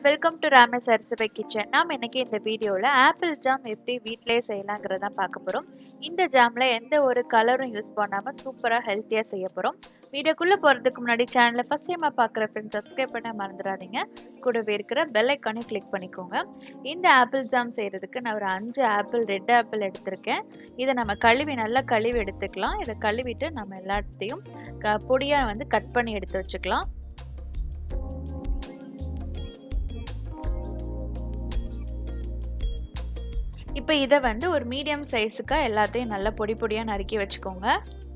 welcome to ராமஸ் அரிசபை kitchen நாம் இன்னைக்கு இந்த வீடியோவில் ஆப்பிள் ஜாம் எப்படி வீட்டிலேயே செய்யலாங்கிறத தான் பார்க்க போகிறோம் இந்த ஜாமில் எந்த ஒரு கலரும் யூஸ் பண்ணாமல் சூப்பராக ஹெல்த்தியாக செய்ய போகிறோம் வீடியோக்குள்ளே போகிறதுக்கு முன்னாடி சேனலை ஃபஸ்ட் டைமாக பார்க்குற ஃப்ரெண்ட்ஸ் சப்ஸ்கிரைப் பண்ண மறந்துடாதீங்க கூடவே இருக்கிற பெல் ஐக்கானே கிளிக் பண்ணிக்கோங்க இந்த ஆப்பிள் ஜாம் செய்கிறதுக்கு நான் ஒரு அஞ்சு ஆப்பிள் ரெட் ஆப்பிள் எடுத்திருக்கேன் இதை நம்ம கழுவி நல்லா கழுவி எடுத்துக்கலாம் இதை கழுவிட்டு நம்ம எல்லாத்தையும் க பொடியாக வந்து கட் பண்ணி எடுத்து வச்சுக்கலாம் இப்போ இதை வந்து ஒரு மீடியம் சைஸுக்கு எல்லாத்தையும் நல்லா பொடி பொடியாக நறுக்கி வச்சுக்கோங்க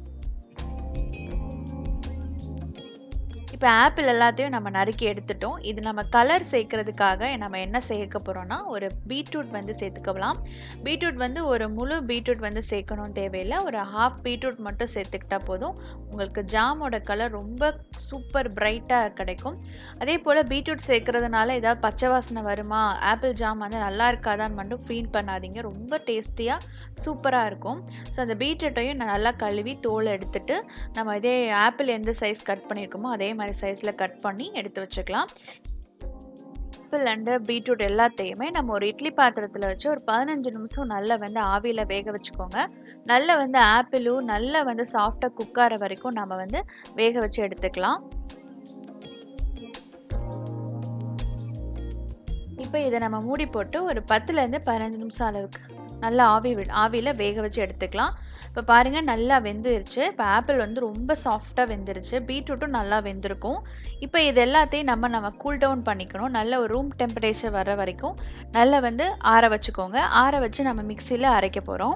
இப்போ ஆப்பிள் எல்லாத்தையும் நம்ம நறுக்கி எடுத்துட்டோம் இது நம்ம கலர் சேர்க்கறதுக்காக நம்ம என்ன சேர்க்க போகிறோம்னா ஒரு பீட்ரூட் வந்து சேர்த்துக்கலாம் பீட்ரூட் வந்து ஒரு முழு பீட்ரூட் வந்து சேர்க்கணும்னு தேவையில்லை ஒரு ஹாஃப் பீட்ரூட் மட்டும் சேர்த்துக்கிட்டா போதும் உங்களுக்கு ஜாமோட கலர் ரொம்ப சூப்பர் பிரைட்டாக கிடைக்கும் அதே போல் பீட்ரூட் சேர்க்கறதுனால ஏதாவது பச்சை வாசனை வருமா ஆப்பிள் ஜாம் வந்து நல்லா இருக்காதான்னு மட்டும் ஃபீல் பண்ணாதீங்க ரொம்ப டேஸ்டியாக சூப்பராக இருக்கும் ஸோ அந்த பீட்ரூட்டையும் நான் நல்லா கழுவி தோல் எடுத்துட்டு நம்ம இதே ஆப்பிள் எந்த சைஸ் கட் பண்ணியிருக்கோமோ அதே மாதிரி சைஸில் கட் பண்ணி எடுத்து வச்சுக்கலாம் ஆப்பிள் அண்டு பீட்ரூட் எல்லாத்தையுமே நம்ம ஒரு இட்லி பாத்திரத்தில் வச்சு ஒரு பதினஞ்சு நிமிஷம் நல்லா வந்து ஆவியில் வேக வச்சுக்கோங்க நல்லா வந்து ஆப்பிளும் நல்லா வந்து சாஃப்டாக குக் ஆகிற வரைக்கும் நம்ம வந்து வேக வச்சு எடுத்துக்கலாம் இப்போ இதை நம்ம மூடி போட்டு ஒரு பத்துலேருந்து பதினஞ்சு நிமிஷம் அளவுக்கு நல்லா ஆவி ஆவியில் வேக வச்சு எடுத்துக்கலாம் இப்போ பாருங்கள் நல்லா வெந்துருச்சு இப்போ ஆப்பிள் வந்து ரொம்ப சாஃப்டாக வெந்துருச்சு பீட்ரூட்டும் நல்லா வெந்திருக்கும் இப்போ இது எல்லாத்தையும் நம்ம நம்ம கூல் டவுன் பண்ணிக்கணும் நல்ல ஒரு ரூம் டெம்பரேச்சர் வர வரைக்கும் நல்லா வந்து ஆற வச்சுக்கோங்க ஆற வச்சு நம்ம மிக்சியில் அரைக்க போகிறோம்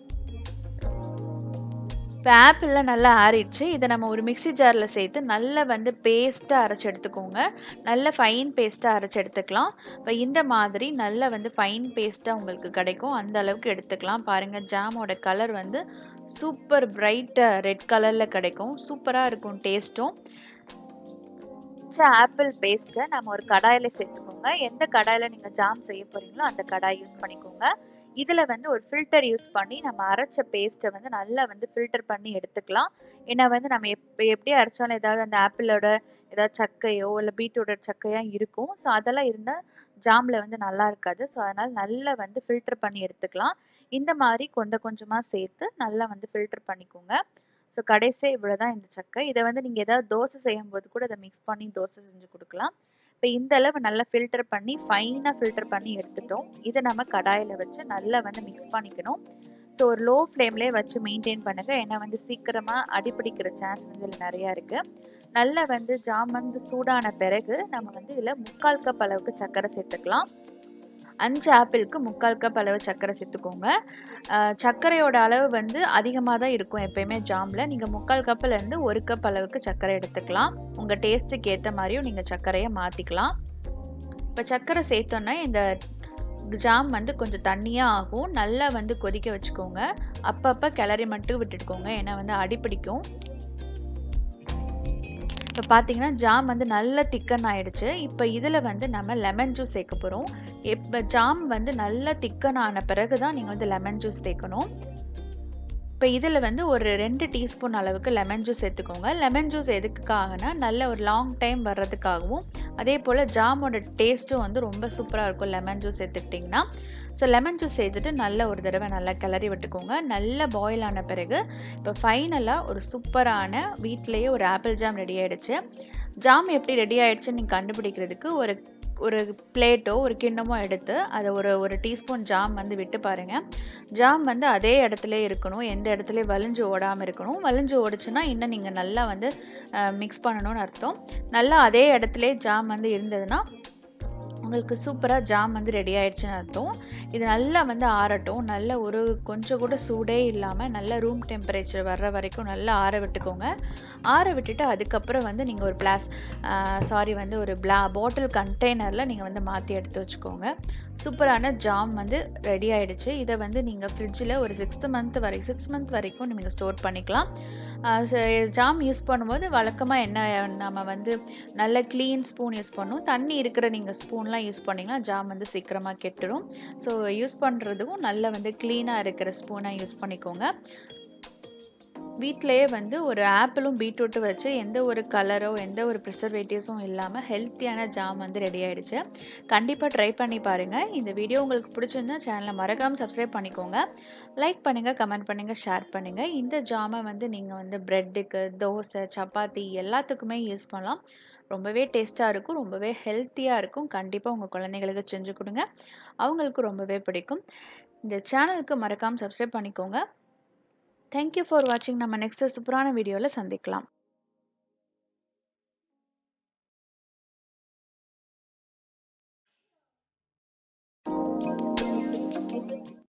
இப்போ ஆப்பிளில் நல்லா ஆறிடுச்சு இதை நம்ம ஒரு மிக்சி ஜாரில் சேர்த்து நல்லா வந்து பேஸ்ட்டாக அரைச்சி எடுத்துக்கோங்க நல்ல ஃபைன் பேஸ்ட்டாக அரைச்சி எடுத்துக்கலாம் இப்போ இந்த மாதிரி நல்லா வந்து ஃபைன் பேஸ்ட்டாக உங்களுக்கு கிடைக்கும் அந்த அளவுக்கு எடுத்துக்கலாம் பாருங்கள் ஜாமோட கலர் வந்து சூப்பர் பிரைட்டாக ரெட் கலரில் கிடைக்கும் சூப்பராக இருக்கும் டேஸ்ட்டும் ஆப்பிள் பேஸ்ட்டை நம்ம ஒரு கடாயில் சேர்த்துக்கோங்க எந்த கடாயில் நீங்கள் ஜாம் செய்ய போகிறீங்களோ அந்த கடாய் யூஸ் பண்ணிக்கோங்க இதில் வந்து ஒரு ஃபில்டர் யூஸ் பண்ணி நம்ம அரைச்ச பேஸ்ட்டை வந்து நல்லா வந்து ஃபில்டர் பண்ணி எடுத்துக்கலாம் ஏன்னா வந்து நம்ம எப் எப்படி அரைச்சாலும் ஏதாவது அந்த ஆப்பிளோட ஏதாவது சக்கையோ இல்லை பீட்ரூட்டோட சக்கையோ இருக்கும் ஸோ அதெல்லாம் இருந்தால் ஜாமில் வந்து நல்லா இருக்காது ஸோ அதனால் நல்லா வந்து ஃபில்டர் பண்ணி எடுத்துக்கலாம் இந்த மாதிரி கொஞ்சம் கொஞ்சமாக சேர்த்து நல்லா வந்து ஃபில்டர் பண்ணிக்கோங்க ஸோ கடைசியாக இவ்வளோ தான் இந்த சக்கை இதை வந்து நீங்கள் ஏதாவது தோசை செய்யும் போது கூட இதை மிக்ஸ் பண்ணி தோசை செஞ்சு கொடுக்கலாம் இப்போ இந்த அளவு நல்லா ஃபில்டர் பண்ணி ஃபைனாக ஃபில்டர் பண்ணி எடுத்துட்டோம் இதை நம்ம கடாயில் வச்சு நல்லா வந்து மிக்ஸ் பண்ணிக்கணும் ஸோ ஒரு லோ ஃப்ளேம்லேயே வச்சு மெயின்டைன் பண்ணுங்கள் ஏன்னா வந்து சீக்கிரமாக அடிப்பிடிக்கிற சான்ஸ் வந்து இதில் நிறையா இருக்குது நல்லா வந்து ஜாம் வந்து சூடான பிறகு நம்ம வந்து இதில் முக்கால் கப் அளவுக்கு சர்க்கரை சேர்த்துக்கலாம் அஞ்சு ஆப்பிளுக்கு முக்கால் கப் அளவு சர்க்கரை சேர்த்துக்கோங்க சர்க்கரையோட அளவு வந்து அதிகமாக தான் இருக்கும் எப்பயுமே ஜாமில் நீங்கள் முக்கால் கப்பிலேருந்து ஒரு கப் அளவுக்கு சர்க்கரை எடுத்துக்கலாம் உங்கள் டேஸ்ட்டுக்கு ஏற்ற மாதிரியும் நீங்கள் சர்க்கரையை மாற்றிக்கலாம் இப்போ சர்க்கரை சேர்த்தோன்னா இந்த ஜாம் வந்து கொஞ்சம் தண்ணியாக ஆகும் நல்லா வந்து கொதிக்க வச்சுக்கோங்க அப்பப்போ கிளறி மட்டும் விட்டுட்டுக்கோங்க ஏன்னா வந்து அடிப்பிடிக்கும் இப்போ பார்த்தீங்கன்னா ஜாம் வந்து நல்ல திக்கன் ஆயிடுச்சு இப்போ இதில் வந்து நம்ம லெமன் ஜூஸ் சேர்க்க போகிறோம் இப்போ ஜாம் வந்து நல்ல திக்கன் ஆன பிறகு தான் நீங்கள் வந்து லெமன் ஜூஸ் சேர்க்கணும் இப்போ இதில் வந்து ஒரு ரெண்டு டீஸ்பூன் அளவுக்கு லெமன் ஜூஸ் எடுத்துக்கோங்க லெமன் ஜூஸ் எதுக்காகனா நல்ல ஒரு லாங் டைம் வர்றதுக்காகவும் அதே போல் ஜாமோட டேஸ்ட்டும் வந்து ரொம்ப சூப்பராக இருக்கும் லெமன் ஜூஸ் எடுத்துக்கிட்டிங்கன்னா ஸோ லெமன் ஜூஸ் சேர்த்துட்டு நல்ல ஒரு தடவை நல்லா கிளறி விட்டுக்கோங்க நல்ல பாயில் ஆன பிறகு இப்போ ஃபைனலாக ஒரு சூப்பரான வீட்டிலேயே ஒரு ஆப்பிள் ஜாம் ரெடி ஆகிடுச்சு ஜாம் எப்படி ரெடி ஆகிடுச்சுன்னு நீங்கள் கண்டுபிடிக்கிறதுக்கு ஒரு ஒரு பிளேட்டோ ஒரு கிண்ணமோ எடுத்து அதை ஒரு ஒரு டீஸ்பூன் ஜாம் வந்து விட்டு பாருங்கள் ஜாம் வந்து அதே இடத்துல இருக்கணும் எந்த இடத்துலையும் வலிஞ்சு ஓடாமல் இருக்கணும் வலிஞ்சு ஓடிச்சுன்னா இன்னும் நீங்கள் நல்லா வந்து மிக்ஸ் பண்ணணும்னு அர்த்தம் நல்லா அதே இடத்துல ஜாம் வந்து இருந்ததுன்னா உங்களுக்கு சூப்பராக ஜாம் வந்து ரெடி ஆயிடுச்சுன்னு அர்த்தம் இது நல்லா வந்து ஆறட்டும் நல்ல ஒரு கொஞ்சம் கூட சூடே இல்லாமல் நல்ல ரூம் டெம்பரேச்சர் வர்ற வரைக்கும் நல்லா ஆற விட்டுக்கோங்க ஆற விட்டுட்டு அதுக்கப்புறம் வந்து நீங்கள் ஒரு பிளாஸ் சாரி வந்து ஒரு பிளா பாட்டில் கண்டெய்னரில் நீங்கள் வந்து மாற்றி எடுத்து வச்சுக்கோங்க சூப்பரான ஜாம் வந்து ரெடி ஆகிடுச்சு இதை வந்து நீங்கள் ஃப்ரிட்ஜில் ஒரு சிக்ஸ்த்து மந்த் வரைக்கும் சிக்ஸ் மந்த் வரைக்கும் நீங்கள் ஸ்டோர் பண்ணிக்கலாம் ஜாம் யூஸ் பண்ணும்போது வழக்கமாக என்ன நம்ம வந்து நல்ல க்ளீன் ஸ்பூன் யூஸ் பண்ணணும் தண்ணி இருக்கிற நீங்கள் ஸ்பூன்லாம் யூஸ் பண்ணிங்கன்னா ஜாம் வந்து சீக்கிரமாக கெட்டுடும் ஸோ யூஸ் பண்ணுறதுக்கும் நல்ல வந்து க்ளீனாக இருக்கிற ஸ்பூனாக யூஸ் பண்ணிக்கோங்க வீட்டிலேயே வந்து ஒரு ஆப்பிளும் பீட்ரூட்டும் வச்சு எந்த ஒரு கலரோ எந்த ஒரு ப்ரிசர்வேட்டிவ்ஸும் இல்லாமல் ஹெல்த்தியான ஜாம் வந்து ரெடி ஆகிடுச்சு கண்டிப்பாக ட்ரை பண்ணி பாருங்கள் இந்த வீடியோ உங்களுக்கு பிடிச்சிருந்தா சேனலை மறக்காமல் சப்ஸ்கிரைப் பண்ணிக்கோங்க லைக் பண்ணுங்கள் கமெண்ட் பண்ணுங்கள் ஷேர் பண்ணுங்கள் இந்த ஜாமை வந்து நீங்கள் வந்து ப்ரெட்டுக்கு தோசை சப்பாத்தி எல்லாத்துக்குமே யூஸ் பண்ணலாம் ரொம்பவே டேஸ்ட்டாக இருக்கும் ரொம்பவே ஹெல்த்தியாக இருக்கும் கண்டிப்பாக உங்கள் குழந்தைங்களுக்கு செஞ்சு கொடுங்க அவங்களுக்கு ரொம்பவே பிடிக்கும் இந்த சேனலுக்கு மறக்காமல் சப்ஸ்கிரைப் பண்ணிக்கோங்க தேங்க்யூ ஃபார் வாட்சிங் நம்ம நெக்ஸ்ட் சூப்பரான வீடியோவில் சந்திக்கலாம்